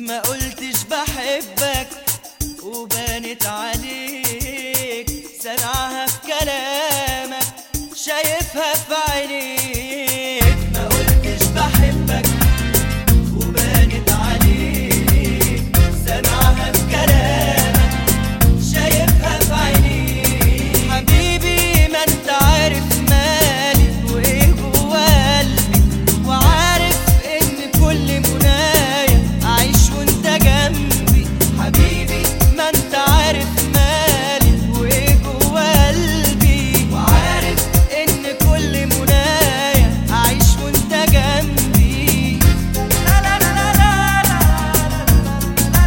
ما قلتش بحبك وبانت عليك سامعها في كلامك شايفها في عينيك ما قلتش بحبك وبانت عليك سامعها في كلامك شايفها في عينيك حبيبي ما انت عارف مالي وايه جوا قلبي وعارف ان كل منايا اعيش وانت جنبي حبيبي ما انت عارف مالي وايه جوا قلبي وعارف ان كل منايا اعيش وانت جنبي لا لا لا لا لا لا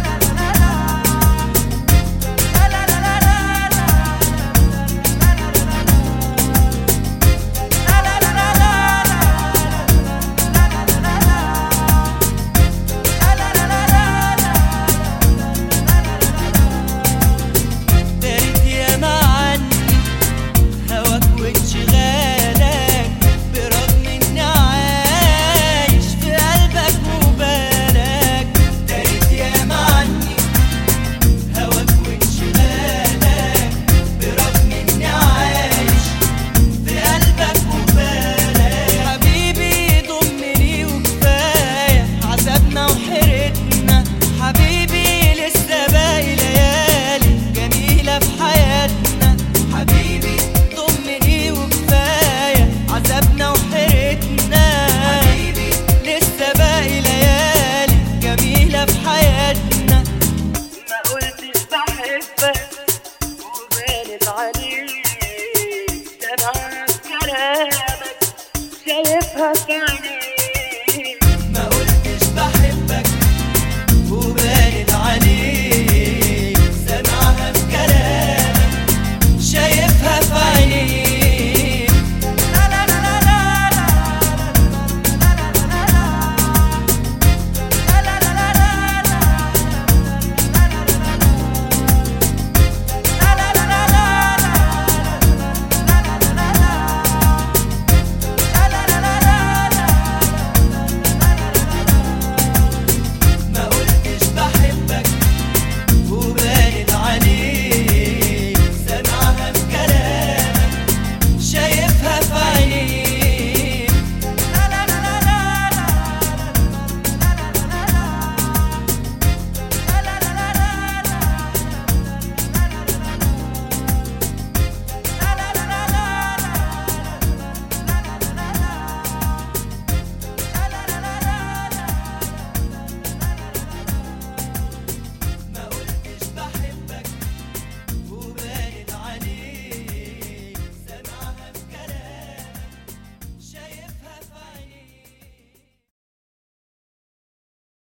لا لا لا لا دارت ياما عني هواك وانشغالك برغم اني عايش في قلبك وبالك دارت ياما عني هواك وانشغالك برغم اني عايش في قلبك وبالك حبيبي ضمني وكفايه عذابنا وحيرتنا حبيبي لسه باقي ليالي جميله في حياتنا حبيبي ضمني وكفايه عذابنا وحيرتنا حبيبي لسه باقي ليالي جميله في حياتنا ما قلتش بحبك وبانت عليك سامعة كلامك شايفها في عينيك